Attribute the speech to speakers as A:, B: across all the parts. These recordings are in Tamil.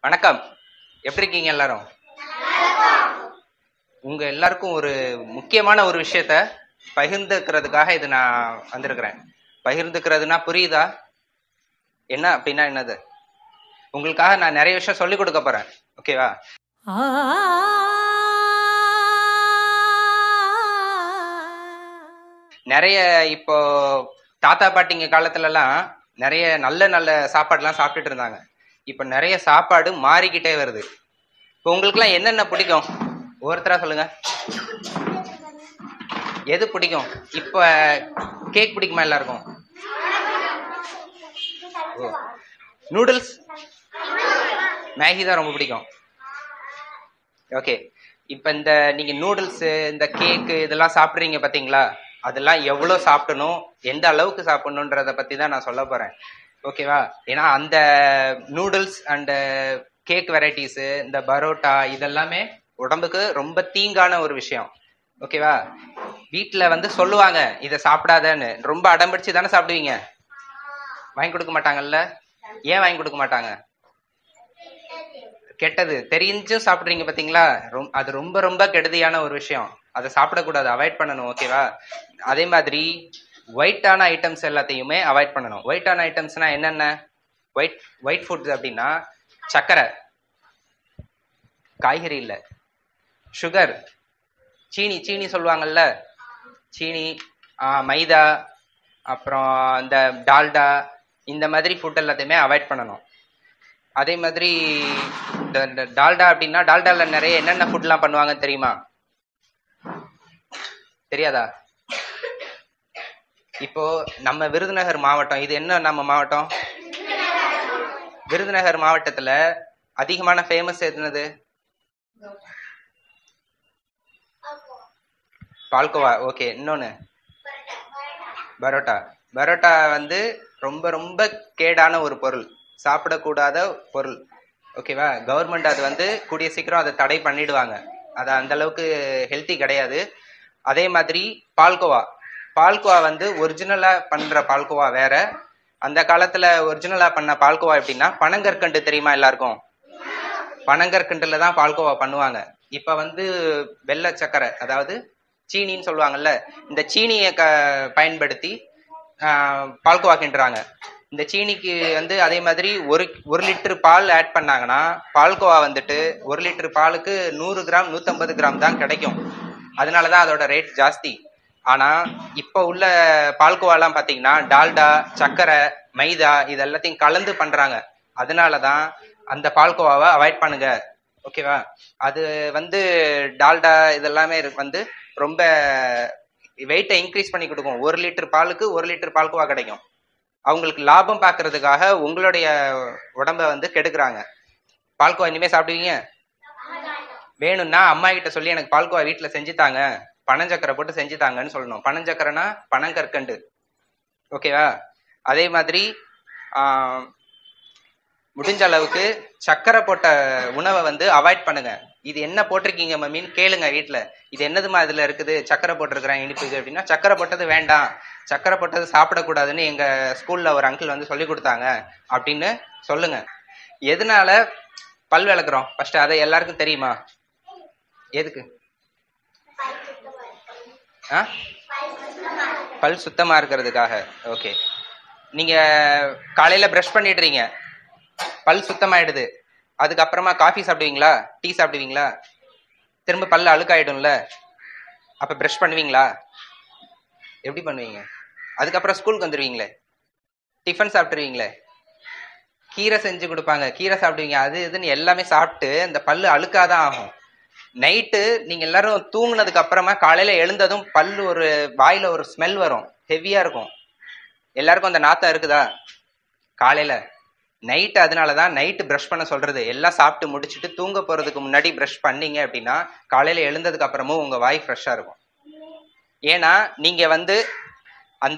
A: வணக்கம் எப்படி இருக்கீங்க எல்லாரும் உங்க எல்லாருக்கும் ஒரு முக்கியமான ஒரு விஷயத்த பகிர்ந்துக்கிறதுக்காக இது நான் வந்திருக்கிறேன் பகிர்ந்துக்கிறதுனா புரியுதா என்ன அப்படின்னா என்னது உங்களுக்காக நான் நிறைய விஷயம் சொல்லி கொடுக்க போறேன் ஓகேவா நிறைய இப்போ தாத்தா பாட்டிங்க காலத்துல எல்லாம் நிறைய நல்ல நல்ல சாப்பாடுலாம் சாப்பிட்டுட்டு இருந்தாங்க இப்போ நிறைய சாப்பாடு மாறிக்கிட்டே வருது இப்போ உங்களுக்குலாம் என்னென்ன பிடிக்கும் ஒவ்வொருத்தரா சொல்லுங்க எது பிடிக்கும் இப்போ கேக் பிடிக்குமா எல்லாருக்கும் நூடுல்ஸ் மேகி தான் ரொம்ப பிடிக்கும் ஓகே இப்போ இந்த நீங்க நூடுல்ஸ் இந்த கேக்கு இதெல்லாம் சாப்பிட்றீங்க பாத்தீங்களா அதெல்லாம் எவ்வளோ சாப்பிடணும் எந்த அளவுக்கு சாப்பிடணுன்றத பத்தி தான் நான் சொல்ல போறேன் ஓகேவா ஏன்னா அந்த நூடுல்ஸ் அண்ட் கேக் வெரைட்டிஸ் இந்த பரோட்டா இதெல்லாமே உடம்புக்கு ரொம்ப தீங்கான ஒரு விஷயம் ஓகேவா வீட்டில் வந்து சொல்லுவாங்க இதை சாப்பிடாதன்னு ரொம்ப அடம்பிடிச்சு தானே சாப்பிடுவீங்க வாங்கி கொடுக்க மாட்டாங்கல்ல ஏன் வாங்கி கொடுக்க மாட்டாங்க கெட்டது தெரிஞ்சும் சாப்பிடுறீங்க பாத்தீங்களா ரொம் அது ரொம்ப ரொம்ப கெடுதியான ஒரு விஷயம் அதை சாப்பிடக்கூடாது அவாய்ட் பண்ணணும் ஓகேவா அதே மாதிரி ஒயிட்டான ஐட்டம்ஸ் எல்லாத்தையுமே அவாய்ட் பண்ணணும் ஒயிட்டான ஐட்டம்ஸ்னா என்னென்ன ஒயிட் ஒயிட் ஃபுட்ஸ் அப்படின்னா சர்க்கரை காய்கறி இல்லை சுகர் சீனி சீனி சொல்லுவாங்கல்ல சீனி ஆ, மைதா அப்புறம் இந்த டால்டா இந்த மாதிரி ஃபுட் எல்லாத்தையுமே அவாய்ட் பண்ணணும் அதே மாதிரி இந்த இந்த டால்டா அப்படின்னா டால்டால நிறைய என்னென்ன ஃபுட்லாம் பண்ணுவாங்க தெரியுமா தெரியாதா இப்போ நம்ம விருதுநகர் மாவட்டம் இது என்ன நம்ம மாவட்டம் விருதுநகர் மாவட்டத்துல அதிகமான ஃபேமஸ் என்னது பால்கோவா ஓகே இன்னொன்னு பரோட்டா பரோட்டா வந்து ரொம்ப ரொம்ப கேடான ஒரு பொருள் சாப்பிடக்கூடாத பொருள் ஓகேவா கவர்மெண்ட் அது வந்து கூடிய சீக்கிரம் அதை தடை பண்ணிடுவாங்க அது அந்த அளவுக்கு ஹெல்த்தி கிடையாது அதே மாதிரி பால்கோவா பால்கோவா வந்து ஒரிஜினலா பண்ற பால்கோவா வேற அந்த காலத்துல ஒரிஜினலா பண்ண பால்கோவா எப்படின்னா பனங்கற்கண்டு தெரியுமா எல்லாருக்கும் பனங்கற்கண்டுல தான் பால்கோவா பண்ணுவாங்க இப்ப வந்து வெள்ளை சக்கரை அதாவது சீனின்னு சொல்லுவாங்கல்ல இந்த சீனியை க பயன்படுத்தி ஆஹ், பால்கோவா கிண்டுறாங்க இந்த சீனிக்கு வந்து அதே மாதிரி ஒரு ஒரு லிட்டர் பால் ஆட் பண்ணாங்கன்னா பால்கோவா வந்துட்டு ஒரு லிட்டர் பாலுக்கு நூறு கிராம் நூத்தம்பது கிராம் தான் கிடைக்கும் அதனால தான் அதோட ரேட் ஜாஸ்தி ஆனா இப்போ உள்ள பால்கோவாலாம் பாத்தீங்கன்னா டால்டா சர்க்கரை மைதா இது எல்லாத்தையும் கலந்து பண்றாங்க அதனால தான் அந்த பால்கோவாவை அவாய்ட் பண்ணுங்க ஓகேவா அது வந்து டால்டா இதெல்லாமே இருக்கு- வந்து ரொம்ப வெயிட்டை இன்க்ரீஸ் பண்ணி கொடுக்கும் ஒரு லிட்டர் பாலுக்கு ஒரு லிட்டர் பால்கோவா கிடைக்கும் அவங்களுக்கு லாபம் பார்க்கறதுக்காக உங்களுடைய உடம்ப வந்து கெடுக்குறாங்க பால்கோவா இனிமே சாப்பிடுவீங்க வேணும்னா அம்மா கிட்ட சொல்லி எனக்கு பால்கோவா வீட்டுல செஞ்சு தாங்க பனஞ்சக்கரை போட்டு செஞ்சு தாங்கன்னு சொல்லணும் பனஞ்சக்கரைனா பனங்கற்கண்டு ஓகேவா அதே மாதிரி ஆஹ், முடிஞ்ச அளவுக்கு சக்கரை போட்ட உணவை வந்து அவாய்ட் பண்ணுங்க இது என்ன போட்டிருக்கீங்க மம்மின்னு கேளுங்க வீட்ல இது என்னதுமா இதுல இருக்குது சக்கரை போட்டிருக்கிறேன் இனிப்புக்கு அப்படின்னா சக்கரை போட்டது வேண்டாம் சக்கரை போட்டது சாப்பிடக்கூடாதுன்னு எங்க ஸ்கூல்ல ஒரு அங்கிள் வந்து சொல்லி கொடுத்தாங்க அப்படின்னு சொல்லுங்க எதனால பல் விளக்குறோம் ஃபர்ஸ்ட் அதை எல்லாருக்கும் தெரியுமா எதுக்கு ஆ பல் சுத்தமா இருக்கிறதுக்காக ஓகே நீங்க காலையில பிரஷ் பண்ணிடுறீங்க பல் சுத்தமாயிடுது அதுக்கப்புறமா காஃபி சாப்பிடுவீங்களா டீ சாப்பிடுவீங்களா திரும்ப பல்லு அழுக்காயிடும்ல அப்ப பிரஷ் பண்ணுவீங்களா எப்படி பண்ணுவீங்க அதுக்கப்புறம் ஸ்கூலுக்கு வந்துடுவீங்களே டிஃபன் சாப்பிட்டுருவீங்களே கீரை செஞ்சு கொடுப்பாங்க கீரை சாப்பிடுவீங்க அது இதுன்னு எல்லாமே சாப்பிட்டு அந்த பல்லு அழுக்காதான் ஆகும் நைட்டு நீங்க எல்லாரும் தூங்குனதுக்கு அப்புறமா காலையில எழுந்ததும் பல்லு ஒரு வாயில ஒரு ஸ்மெல் வரும் ஹெவியா இருக்கும் எல்லாருக்கும் அந்த நாத்தம் இருக்குதா காலையில நைட் அதனாலதான் நைட்டு பிரஷ் பண்ண சொல்றது எல்லாம் சாப்பிட்டு முடிச்சுட்டு தூங்க போறதுக்கு முன்னாடி பிரஷ் பண்ணீங்க அப்படின்னா காலையில எழுந்ததுக்கு அப்புறமும் உங்க வாய் ஃப்ரெஷ்ஷா இருக்கும் ஏன்னா நீங்க வந்து அந்த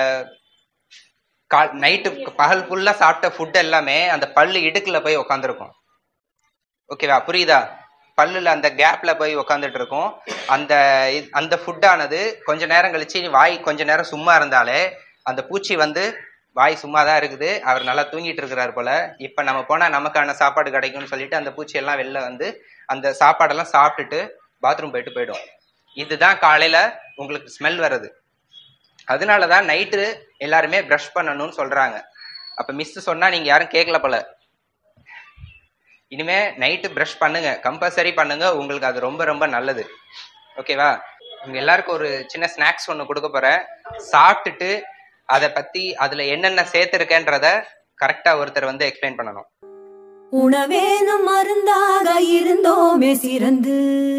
A: நைட்டு பகல் ஃபுல்லா சாப்பிட்ட ஃபுட் எல்லாமே அந்த பல்லு இடுக்குல போய் உக்காந்துருக்கும் ஓகேவா புரியுதா பல்லுல அந்த கேப்ல போய் உக்காந்துட்டு இருக்கும் அந்த இ- அந்த ஃபுட்டானது கொஞ்ச நேரம் கழிச்சு வாய் கொஞ்ச நேரம் சும்மா இருந்தாலே அந்த பூச்சி வந்து வாய் சும்மா தான் இருக்குது அவர் நல்லா தூங்கிட்டு இருக்கிறார் போல இப்ப நம்ம போனா நமக்கான சாப்பாடு கிடைக்கும்னு சொல்லிட்டு அந்த பூச்சி எல்லாம் வெளில வந்து அந்த சாப்பாடெல்லாம் சாப்பிட்டுட்டு பாத்ரூம் போயிட்டு போயிடும் இதுதான் காலையில உங்களுக்கு ஸ்மெல் வருது அதனாலதான் நைட்டு எல்லாருமே ப்ரஷ் பண்ணணும்னு சொல்றாங்க அப்ப மிஸ் சொன்னா நீங்க யாரும் கேட்கல போல இனிமே நைட்டு ப்ரஷ் பண்ணுங்க கம்பல்சரி பண்ணுங்க உங்களுக்கு அது ரொம்ப ரொம்ப நல்லது ஓகேவா உங்க எல்லாருக்கும் ஒரு சின்ன ஸ்நாக்ஸ் ஒன்று கொடுக்க போறேன் சாப்பிட்டுட்டு அதை பத்தி அதுல என்னென்ன சேர்த்துருக்கேன்றத கரெக்டா ஒருத்தர் வந்து எக்ஸ்பிளைன் பண்ணணும்
B: உணவேனும் மருந்தாக இருந்தோமே சிறந்து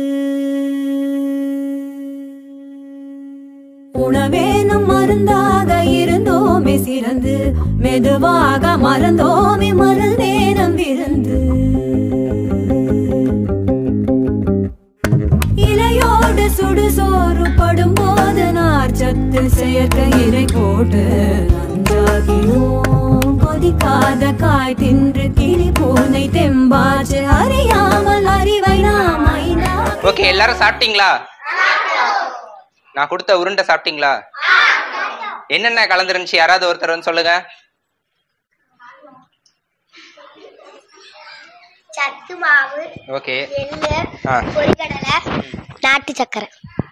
B: உணவேனும் மருந்தாக இருந்தோமே சிறந்து மெதுவாக மறந்தோமே மறந்தேனம் விருந்து இலையோடு சுடுசோறு படும்போது நார்ச்சத்து செயற்கை இறை போட்டு நஞ்சாகினோம் கொதிக்காத காய் தின்று கிளி பூனை தெம்பாச்சு அறியாமல் அறிவை நாம் ஐநா
A: ஓகே எல்லாரும் சாப்பிட்டீங்களா நான் கொடுத்த உருண்டை சாப்பிட்டீங்களா என்னென்ன கலந்துருந்துச்சு யாராவது ஒருத்தர் வந்து சொல்லுங்க
C: சத்து மாவு
A: ஓகே
C: எள்ளு
A: ஆ.
C: பொரிகடலை நாட்டு சக்கரை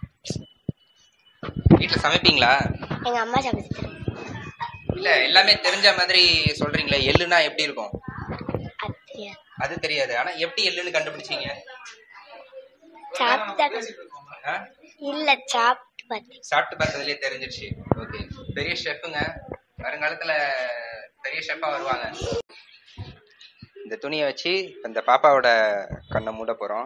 A: வீட்டுல சமைப்பீங்களா
C: எங்க அம்மா சமைச்சு
A: இல்ல எல்லாமே தெரிஞ்ச மாதிரி சொல்றீங்களே எள்ளுனா எப்படி இருக்கும்
C: அது தெரியாது
A: அது தெரியாது ஆனா எப்படி எள்ளுன்னு கண்டுபிடிச்சீங்க
C: சாப்பிட்டா
A: ஆ?
C: இல்ல சாப்பிட்டு பார்த்தேன்
A: சாப்பிட்டு பார்த்ததுலயே தெரிஞ்சிருச்சு ஓகே பெரிய ஷெஃப்புங்க வருங்காலத்துல பெரிய ஷெஃபா வருவாங்க இந்த துணியை வச்சு இந்த பாப்பாவோட கண்ணை மூட போறோம்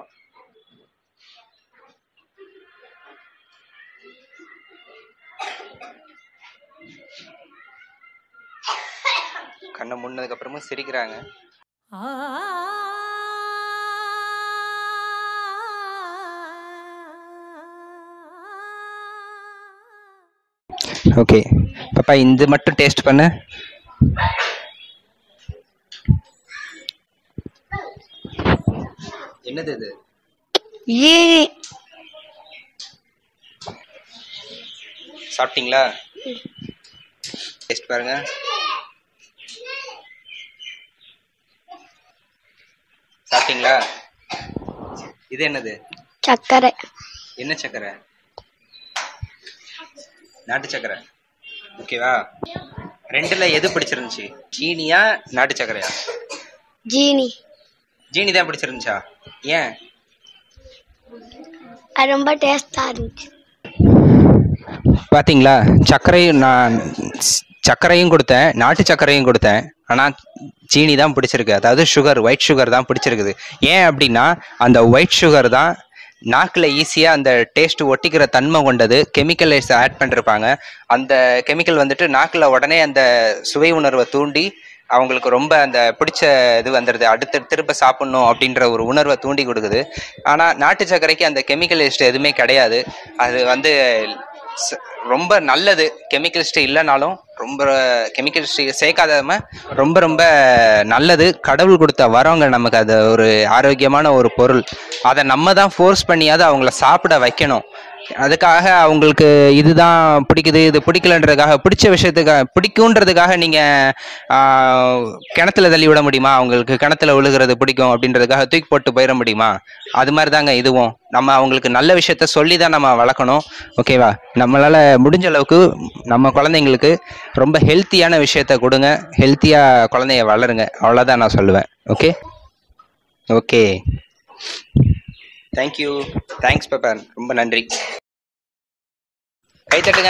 A: கண்ணை மூடினதுக்கு அப்புறமும் சிரிக்கிறாங்க ஓகே பாப்பா இது மட்டும் டேஸ்ட் பண்ணு என்னது இது சாப்பிட்டீங்களா டேஸ்ட் பாருங்க சாப்பிட்டீங்களா இது என்னது
C: சக்கரை
A: என்ன சக்கரை நாட்டு சக்கரை ஓகேவா ரெண்டுல எது பிடிச்சிருந்துச்சு ஜீனியா நாட்டு சக்கரையா
C: ஜீனி
A: ஜீனி தான் பிடிச்சிருந்துச்சா ஏன்
C: அது ரொம்ப டேஸ்டா இருந்துச்சு
A: பாத்தீங்களா சர்க்கரையும் நான் ஸ்- சர்க்கரையும் கொடுத்தேன் நாட்டு சர்க்கரையும் கொடுத்தேன் ஆனா சீனி தான் பிடிச்சிருக்கு அதாவது சுகர் ஒயிட் சுகர் தான் பிடிச்சிருக்குது ஏன் அப்படின்னா அந்த ஒயிட் சுகர் தான் நாக்கில் ஈஸியாக அந்த டேஸ்ட் ஒட்டிக்கிற தன்மை கொண்டது கெமிக்கலைஸ் ஆட் பண்ணிருப்பாங்க அந்த கெமிக்கல் வந்துட்டு நாக்கில் உடனே அந்த சுவை உணர்வை தூண்டி அவங்களுக்கு ரொம்ப அந்த பிடிச்ச இது வந்துடுது அடுத்து திரும்ப சாப்பிடணும் அப்படின்ற ஒரு உணர்வை தூண்டி கொடுக்குது ஆனால் நாட்டு சர்க்கரைக்கு அந்த கெமிக்கலிஸ்ட் எதுவுமே கிடையாது அது வந்து ச- ரொம்ப நல்லது கெமிக்கலிஸ்ட் இல்லைனாலும் ரொம்ப கெமிக்கலிஸ்ட் சேர்க்காதம ரொம்ப ரொம்ப நல்லது கடவுள் கொடுத்த வரவங்க நமக்கு அது ஒரு ஆரோக்கியமான ஒரு பொருள் அதை நம்ம தான் ஃபோர்ஸ் பண்ணியாவது அவங்கள சாப்பிட வைக்கணும் அதுக்காக அவங்களுக்கு இதுதான் பிடிக்குது இது பிடிக்கலன்றதுக்காக பிடிச்ச விஷயத்துக்காக பிடிக்குன்றதுக்காக நீங்க ஆஹ், கிணத்துல தள்ளி விட முடியுமா அவங்களுக்கு கிணத்துல விழுகிறது பிடிக்கும் அப்படின்றதுக்காக தூக்கி போட்டு போயிட முடியுமா அது மாதிரி தாங்க இதுவும் நம்ம அவங்களுக்கு நல்ல விஷயத்த சொல்லி தான் நம்ம வளர்க்கணும் ஓகேவா நம்மளால முடிஞ்ச அளவுக்கு நம்ம குழந்தைங்களுக்கு ரொம்ப ஹெல்த்தியான விஷயத்த கொடுங்க ஹெல்த்தியா குழந்தைய வளருங்க அவ்வளோதான் நான் சொல்லுவேன் ஓகே ஓகே தேங்க்யூ தேங்க்ஸ் பெப்பர் ரொம்ப நன்றி கை தட்டுங்க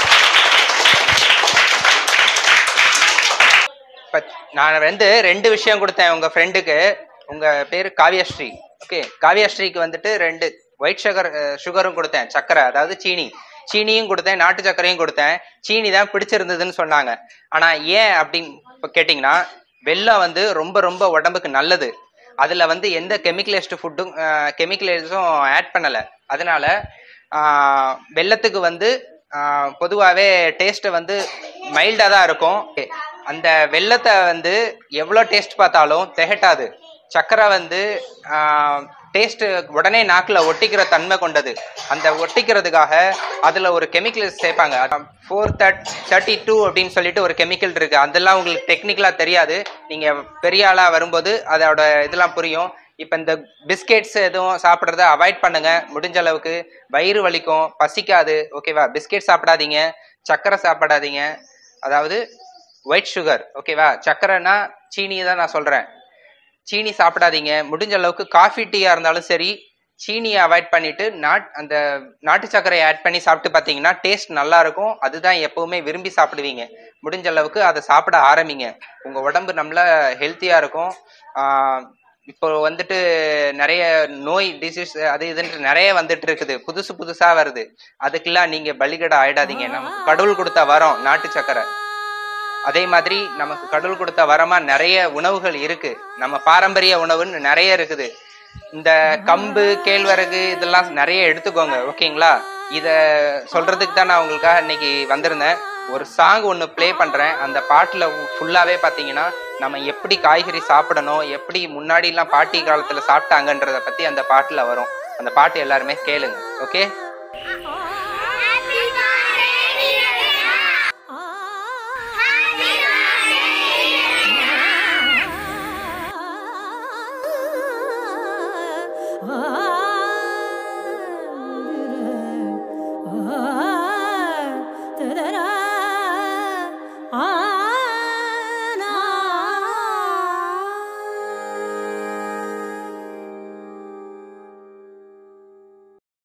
A: இப்ப நான் வந்து ரெண்டு விஷயம் கொடுத்தேன் உங்க ஃப்ரெண்டுக்கு உங்க பேரு காவியஸ்ரீ ஓகே காவியஸ்ரீக்கு வந்துட்டு ரெண்டு ஒயிட் சுகர் சுகரும் கொடுத்தேன் சர்க்கரை அதாவது சீனி சீனியும் கொடுத்தேன் நாட்டு சர்க்கரையும் கொடுத்தேன் சீனி தான் பிடிச்சிருந்ததுன்னு சொன்னாங்க ஆனா ஏன் அப்படின்னு இப்ப கேட்டிங்கன்னா வெல்லம் வந்து ரொம்ப ரொம்ப உடம்புக்கு நல்லது அதுல வந்து எந்த கெமிக்கலைஸ்டு ஃபுட்டும் கெமிக்கலைஸும் ஆட் பண்ணல அதனால ஆஹ், வெல்லத்துக்கு வந்து ஆஹ், பொதுவாவே டேஸ்ட்டை வந்து மைல்டா தான் இருக்கும் அந்த வெல்லத்தை வந்து எவ்வளோ டேஸ்ட் பார்த்தாலும் திகட்டாது சர்க்கரை வந்து ஆஹ், டேஸ்ட் உடனே நாக்குல ஒட்டிக்கிற தன்மை கொண்டது அந்த ஒட்டிக்கிறதுக்காக அதுல ஒரு கெமிக்கல் சேர்ப்பாங்க ஃபோர் தட் தேர்ட்டி டூ அப்படின்னு சொல்லிட்டு ஒரு கெமிக்கல் இருக்கு அதெல்லாம் உங்களுக்கு டெக்னிக்கலா தெரியாது நீங்க பெரிய ஆளா வரும்போது அதோட இதெல்லாம் புரியும் இப்போ இந்த பிஸ்கெட்ஸ் எதுவும் சாப்பிட்றத அவாய்ட் பண்ணுங்க முடிஞ்ச அளவுக்கு வயிறு வலிக்கும் பசிக்காது ஓகேவா பிஸ்கெட் சாப்பிடாதீங்க சர்க்கரை சாப்பிடாதீங்க அதாவது ஒயிட் சுகர் ஓகேவா சர்க்கரைனா சீனி தான் நான் சொல்றேன் சீனி சாப்பிடாதீங்க முடிஞ்ச அளவுக்கு காஃபி டீயா இருந்தாலும் சரி சீனியை அவாய்ட் பண்ணிட்டு நாட் அந்த நாட்டு சர்க்கரையை ஆட் பண்ணி சாப்பிட்டு பார்த்தீங்கன்னா டேஸ்ட் நல்லா இருக்கும் அதுதான் எப்பவுமே விரும்பி சாப்பிடுவீங்க முடிஞ்ச அளவுக்கு அதை சாப்பிட ஆரம்பிங்க உங்க உடம்பு நம்மள ஹெல்த்தியா இருக்கும் ஆஹ் இப்போ வந்துட்டு நிறைய நோய் டிசீஸ் அது இதுன்னு நிறைய வந்துட்டு இருக்குது புதுசு புதுசா வருது அதுக்கெல்லாம் நீங்க பலிகடை ஆயிடாதீங்க நமக்கு கடவுள் கொடுத்த வரம் நாட்டு சக்கரை அதே மாதிரி நமக்கு கடவுள் கொடுத்த வரமா நிறைய உணவுகள் இருக்கு நம்ம பாரம்பரிய உணவுன்னு நிறைய இருக்குது இந்த கம்பு கேழ்வரகு இதெல்லாம் நிறைய எடுத்துக்கோங்க ஓகேங்களா இத சொல்றதுக்கு தான் நான் உங்களுக்காக இன்னைக்கு வந்திருந்தேன் ஒரு சாங் ஒன்று ப்ளே பண்றேன் அந்த பாட்டுல ஃபுல்லாவே பாத்தீங்கன்னா நம்ம எப்படி காய்கறி சாப்பிடணும் எப்படி முன்னாடிலாம் பாட்டி காலத்துல சாப்பிட்டாங்கன்றத பத்தி அந்த பாட்டுல வரும் அந்த பாட்டு எல்லாருமே கேளுங்க ஓகே
B: ஆ